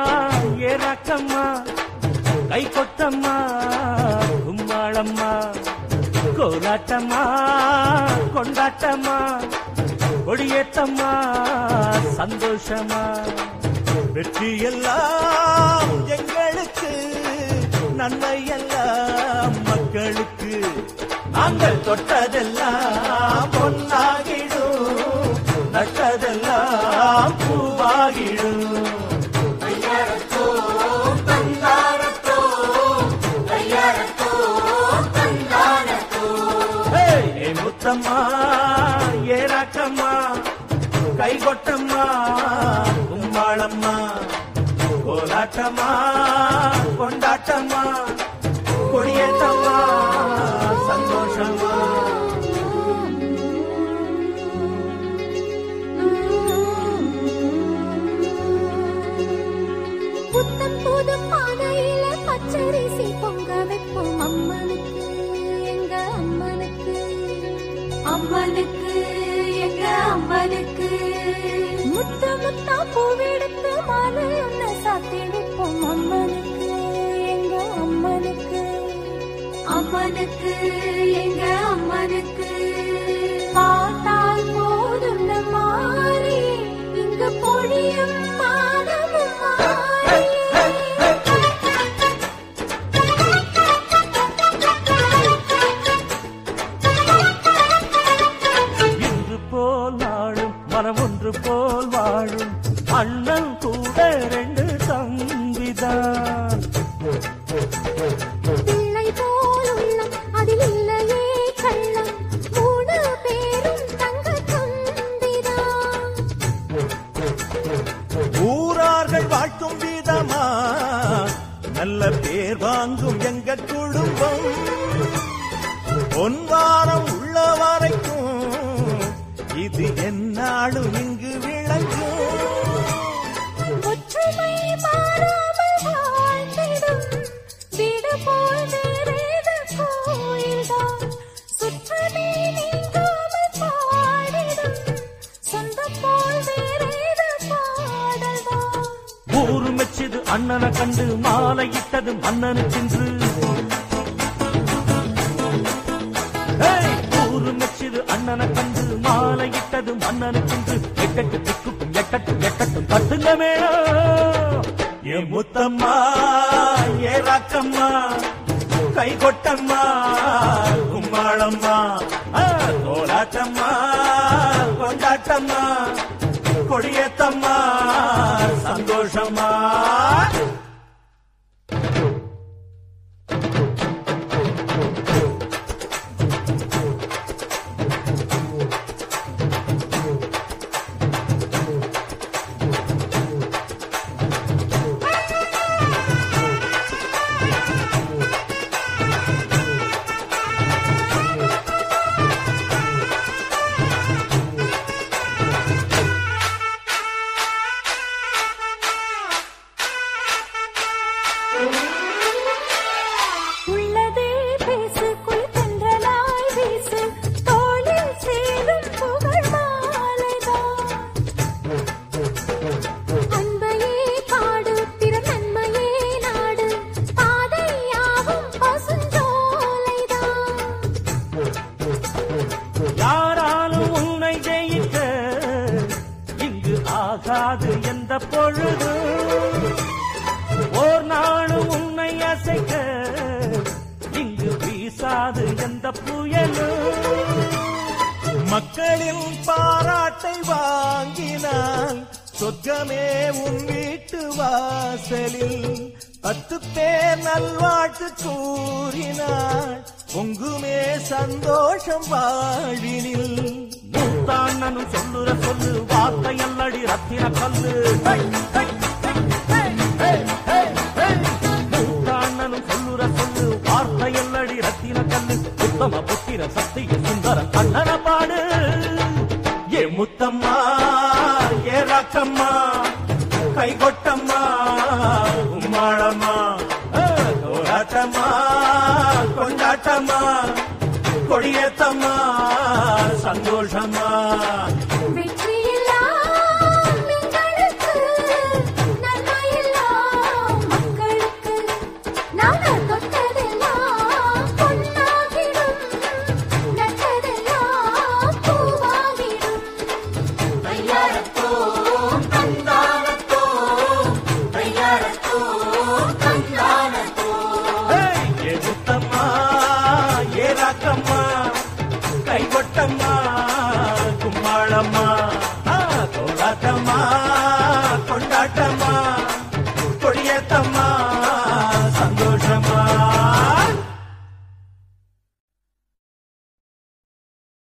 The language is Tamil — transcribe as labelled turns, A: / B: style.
A: ஏராக்கம்மா கை கொட்டம்மா கும்மாளம்மா கோலாட்டம்மா கொண்டாட்டம்மா கொடியேத்தம்மா சந்தோஷமா
B: வெற்றி எல்லாம் எங்களுக்கு நன்மை எல்லாம் மக்களுக்கு நாங்கள் தொட்டதெல்லாம் பொன்னாகிடும் நட்டதெல்லாம் பூவாகிடும் ஏய், ஏ முத்தம்மா ஏராக்கம்மா கை கொட்டம்மா கும்மாளம்மா கோலாட்டம்மா கொண்டாட்டம்மா கொடியேத்தம்மா சந்தோஷமா
C: புத்தம் புது பானையில பச்சரிசி பொங்க வைப்போம் அம்மனுக்கு எங்க அம்மனுக்கு அம்மனுக்கு எங்க அம்மனுக்கு முத்த முத்தா பூவெடுத்து மாலை ஒண்ணு சாத்தி வைப்போம் அம்மனுக்கு எங்க அம்மனுக்கு அம்மனுக்கு எங்க அம்மனுக்கு பார்த்தால் போதும் மாறி இங்கு பொழியும் மாதமும் மாறி
A: இன்று போல் நாளும் மனம் ஒன்று போல் வாழும் அண்ணன் கூட ரெண்டு தம்பிதான்
C: பிள்ளை போல் உள்ளம் அதில் இல்லையே கள்ளம் மூணு பேரும் தங்க தம்பிதான்
B: ஊரார்கள் வாழ்த்தும் விதமா நல்ல பேர் வாங்கும் எங்க குடும்பம் பொன்வாரம் உள்ள வரைக்கும் இது என்னாலும் இங்கு விளங்கும்
C: ஒற்றுமை மாறாமல் வாழ்ந்திடும் வீடு போல் வேறேது கோயில்தான் சுற்றமே நீங்காமல் பாடிடும் சொந்தம் போல் வேறேது பாடல்தான்
A: ஊரு மெச்சது அண்ணனை கண்டு மாலையிட்டது மன்னனுக்கென்று ஏய், ஊரு மெச்சது அண்ணனை கண்டு மாலையிட்டது மன்னனுக்கென்று எட்டட்டு திக்குக்கும் எட்டட்டும் எட்டட்டும் தட்டுங்க மேளம்
B: என் முத்தம்மா ஏராக்கம்மா கை கொட்டம்மா கும்மாளம்மா ஆ, கோலாட்டம்மா கொண்டாட்டம்மா கொடியேத்தம்மா சந்தோஷமா
C: உள்ளதே பேசு குளித்தன்றலாய் வீசு தோளில் சேரும் புகழ் மாலைதான் அன்பையே பாடு பிற நன்மையே நாடு பாதையாகும் பசுஞ்சோலைதான்
A: யாராலும் உன்னை ஜெயிக்க இங்கு ஆகாது எந்த பொழுது ஓர் நாளும் உன்னை அசைக்க இங்கு வீசாது எந்த புயலும்
B: மக்களின் பாராட்டை வாங்கினால் சொர்க்கமே உன் வீட்டு வாசலில் பத்து பேர் நல்வாழ்த்து கூறினாள் பொங்குமே சந்தோஷம் வாழினில்
A: மூத்தாண்ணனும் சொல்லுற சொல்லு வார்த்தை அல்லடி ரத்தின கல்லு ஹை, ஹை, ஹை, ஹை, ஹை, ஹை, ஹை. மூத்தாண்ணனும் சொல்லுற சொல்லு வார்த்தை அல்லடி ரத்தின கல்லு உத்தம புத்திர சத்திய சுந்தர கண்ணன பாடு
B: ஏ முத்தம்மா ஏ ராக்கம்மா கை கொட்டம்மா உம்மாளம்மா கோலாட்டம்மா கொண்டாட்டம்மா கொடியேத்தம்மா சந்தோஷமா
C: வெற்றியெல்லாம் எங்களுக்கு நன்மையெல்லாம்
B: ஏய், ஏ முத்தம்மா ஏ ராக்கம்மா கைகொட்டம்மா கும்மாளம்மா ஆ, கோலாட்டம்மா கொண்டாட்டம்மா கொடியேத்தம்மா